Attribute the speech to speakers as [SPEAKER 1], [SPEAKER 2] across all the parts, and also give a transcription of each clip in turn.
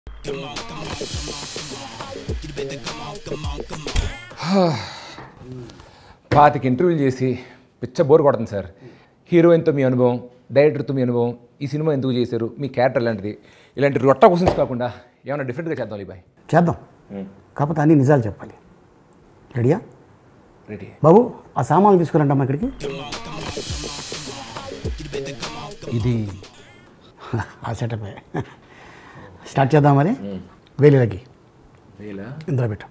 [SPEAKER 1] పాతికి ఇంటర్వ్యూలు చేసి పిచ్చ బోర్ కొడుతుంది సార్ హీరోయిన్తో మీ అనుభవం డైరెక్టర్తో మీ అనుభవం ఈ సినిమా ఎందుకు చేశారు మీ క్యారెక్టర్ లాంటిది ఇలాంటి రొట్ట క్వశ్చన్స్ కాకుండా ఏమైనా డిఫరెంట్గా చేద్దాం ఈ బాయ్
[SPEAKER 2] చేద్దాం కాకపోతే అన్ని నిజాలు చెప్పాలి రెడీయా
[SPEAKER 1] రెడీ
[SPEAKER 2] బాబు ఆ సామాన్లు తీసుకురండమ్మా ఇక్కడికి
[SPEAKER 1] ఇది
[SPEAKER 2] ఆ సెటప్ స్టార్ట్ చేద్దాం మరి వేలిలకి
[SPEAKER 1] వేలా
[SPEAKER 2] ఇందులో పెట్టు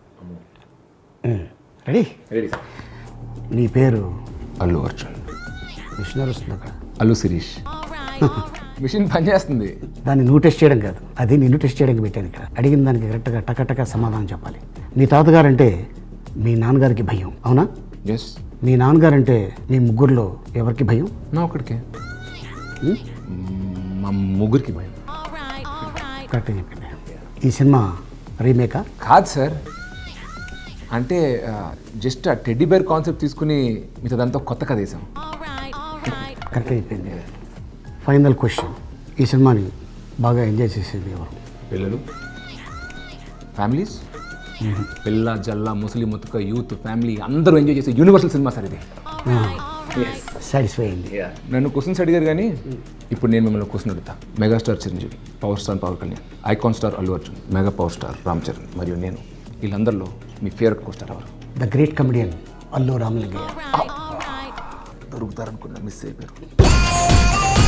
[SPEAKER 2] రెడీ
[SPEAKER 1] రెడీ సార్
[SPEAKER 2] నీ పేరు
[SPEAKER 1] అల్లు అర్జున్
[SPEAKER 2] మిషనరీ వస్తుంది అక్కడ
[SPEAKER 1] అల్లు శిరీష్ మిషన్ పనిచేస్తుంది
[SPEAKER 2] దాన్ని నువ్వు టెస్ట్ చేయడం కాదు అది నిన్ను టెస్ట్ చేయడానికి పెట్టాను ఇక్కడ అడిగిన దానికి కరెక్ట్గా టకటక సమాధానం చెప్పాలి మీ తాతగారంటే మీ నాన్నగారికి భయం అవునా
[SPEAKER 1] ఎస్
[SPEAKER 2] మీ నాన్నగారంటే మీ ముగ్గురులో ఎవరికి భయం
[SPEAKER 1] నా ఒక్కడికే మా ముగ్గురికి భయం
[SPEAKER 2] కరెక్ట్గా చెప్పింది ఈ సినిమా రీమేకా
[SPEAKER 1] కాదు సార్ అంటే జస్ట్ ఆ టెడ్డీ బేర్ కాన్సెప్ట్ తీసుకుని మీతో దాంతో కొత్త కథ వేసాం
[SPEAKER 2] కరెక్ట్గా చెప్పింది ఫైనల్ క్వశ్చన్ ఈ సినిమాని బాగా ఎంజాయ్ చేసేది ఎవరు
[SPEAKER 1] పిల్లలు ఫ్యామిలీస్ పిల్ల జల్ల ముసలి ముతుక యూత్ ఫ్యామిలీ అందరూ ఎంజాయ్ చేసే యూనివర్సల్ సినిమా సార్ ఇది
[SPEAKER 2] సాటిస్ఫై అయింది
[SPEAKER 1] నన్ను క్వశ్చన్స్ అడిగారు కానీ ఇప్పుడు నేను మిమ్మల్ని క్వశ్చన్ అడుగుతా megastar Chiranjeevi power star power Kalyan icon star Allu Arjun mega power star Ram Charan మరియు నేను వీళ్ళందరిలో మీ ఫేవరెట్ కో స్టార్ ఎవరు
[SPEAKER 2] the great comedian Allu Ramalingaiah
[SPEAKER 1] దొరుకుతారనుకున్నా మిస్ అయిపోయారు